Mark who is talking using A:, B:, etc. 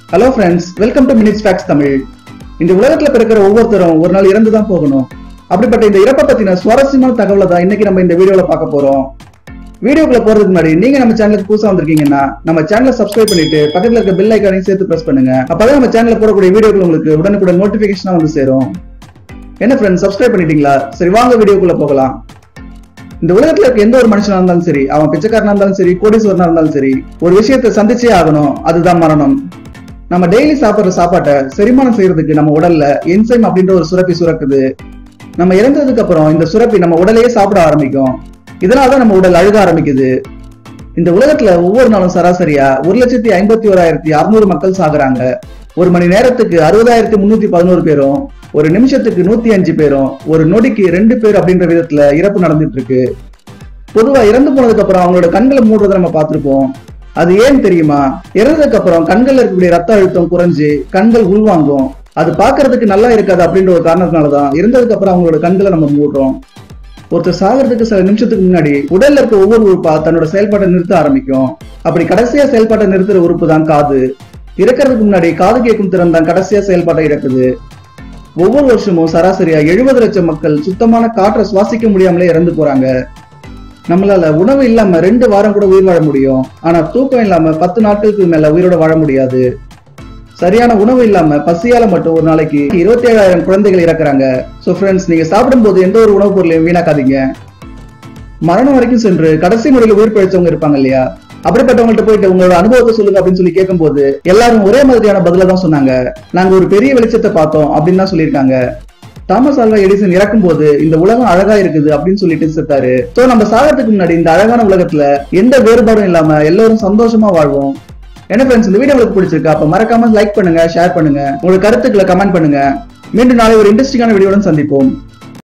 A: hello friends welcome to minutes facts Tamil இந்த உலகத்துல பிறக்கிற ஒவ்வொருத்தரும் ஒரு நாள் இறந்து தான் போகணும் அப்படிப்பட்ட இந்த இறப்பை பத்தின சுவாரஸ்யமான தகவலை தான் இன்னைக்கு நம்ம இந்த வீடியோல பார்க்க போறோம் வீடியோக்குள்ள போறதுக்கு முன்னாடி நீங்க நம்ம சேனலுக்கு புதுசா வந்திருக்கீங்கன்னா நம்ம சேனலை சப்ஸ்கிரைப் பண்ணிட்டு பக்கத்துல இருக்க பெல் ஐக்கானையும் சேர்த்து பிரஸ் பண்ணுங்க அப்பதான் நம்ம சேனல்ல போடக்கூடிய வீடியோக்கள் உங்களுக்கு உடனுக்குடன் நோட்டிபிகேஷனா வந்து சேரும் என்ன ஃப்ரெண்ட்ஸ் சப்ஸ்கிரைப் பண்ணிட்டீங்களா சரி வாங்க வீடியோக்குள்ள போகலாம் இந்த உலகத்துல இருக்க எந்த ஒரு மனுஷனா இருந்தாலும் சரி அவன் பிச்சைக்காரனா இருந்தாலும் சரி கோடீஸ்வரனா இருந்தாலும் சரி ஒரு விஷயத்தை சந்திச்சே ஆகணும் அதுதான் மரணம் நம்ம டெய்லி சாப்பிடுற சாப்பாட்டை செரிமானம் செய்யறதுக்கு நம்ம உடல்ல என்சைம் அப்படின்ற ஒரு சுரப்பி சுரக்குது நம்ம இறந்ததுக்கு அப்புறம் இந்த சுரப்பி நம்ம உடலையே சாப்பிட ஆரம்பிக்கும் இதனாலதான் நம்ம உடல் அழுக ஆரம்பிக்குது இந்த உலகத்துல ஒவ்வொரு நாளும் சராசரியா ஒரு லட்சத்தி ஐம்பத்தி ஓராயிரத்தி அறுநூறு மக்கள் சாகுறாங்க ஒரு மணி நேரத்துக்கு அறுபதாயிரத்தி முன்னூத்தி பதினோரு பேரும் ஒரு நிமிஷத்துக்கு நூத்தி அஞ்சு பேரும் ஒரு நொடிக்கு ரெண்டு பேர் அப்படின்ற விதத்துல இறப்பு நடந்துட்டு இருக்கு பொதுவா இறந்து போனதுக்கு அப்புறம் அவங்களோட கண்களை மூடுறதை நம்ம பார்த்திருப்போம் அது ஏன் தெரியுமா இறந்ததுக்கு அப்புறம் கண்கள்ல இருக்கக்கூடிய ரத்த அழுத்தம் குறைஞ்சு கண்கள் உள்வாங்கும் அது பார்க்கிறதுக்கு நல்லா இருக்காது அப்படின்ற ஒரு காரணத்தினாலதான் இறந்ததுக்கு அப்புறம் அவங்களோட கண்களை நம்ம மூடுறோம் ஒருத்தர் சாகிறதுக்கு சில நிமிஷத்துக்கு முன்னாடி உடல்ல இருக்க ஒவ்வொரு உறுப்பா தன்னோட செயல்பாட்டை நிறுத்த ஆரம்பிக்கும் அப்படி கடைசியா செயல்பாட்டை நிறுத்துற உறுப்பு தான் காது இறக்கிறதுக்கு முன்னாடி காது கேட்கும் திறன் தான் கடைசியா செயல்பாட்டை இறக்குது ஒவ்வொரு வருஷமும் சராசரியா எழுபது லட்சம் மக்கள் சுத்தமான காற்றை சுவாசிக்க முடியாமலே இறந்து போறாங்க நம்மளால உணவு இல்லாம ரெண்டு வாரம் கூட உயிர் வாழ முடியும் ஆனா தூக்கம் இல்லாம பத்து நாட்களுக்கு மேல உயிரோட வாழ முடியாது சரியான உணவு இல்லாம பசியால மட்டும் ஒரு நாளைக்கு இருபத்தி ஏழாயிரம் குழந்தைகள் இறக்குறாங்க சோ ஃப்ரெண்ட்ஸ் நீங்க சாப்பிடும்போது எந்த ஒரு உணவுப் பொருளையும் வீணாக்காதீங்க மரணம் வரைக்கும் சென்று கடைசி முறையில் உயிர் பழிச்சவங்க இருப்பாங்க இல்லையா அப்படிப்பட்டவங்கள்ட்ட போயிட்டு உங்களோட அனுபவத்தை சொல்லுங்க அப்படின்னு சொல்லி கேட்கும்போது எல்லாரும் ஒரே மாதிரியான பதில தான் சொன்னாங்க நாங்க ஒரு பெரிய வெளிச்சத்தை பார்த்தோம் அப்படின்னு தான் சொல்லியிருக்காங்க தாமஸ் ஆல்வா எடிசன் இறக்கும் போது இந்த உலகம் அழகா இருக்குது அப்படின்னு சொல்லிட்டு செத்தாரு சோ நம்ம சாகிறதுக்கு முன்னாடி இந்த அழகான உலகத்துல எந்த வேறுபாடும் இல்லாம எல்லாரும் சந்தோஷமா வாழ்வோம் என்ன ஃப்ரெண்ட்ஸ் இந்த வீடியோ உங்களுக்கு பிடிச்சிருக்கா அப்ப மறக்காம லைக் பண்ணுங்க ஷேர் பண்ணுங்க உங்களோட கருத்துக்களை கமெண்ட் பண்ணுங்க மீண்டும் நாளை ஒரு இன்ட்ரெஸ்டிங்கான வீடியோடன் சந்திப்போம்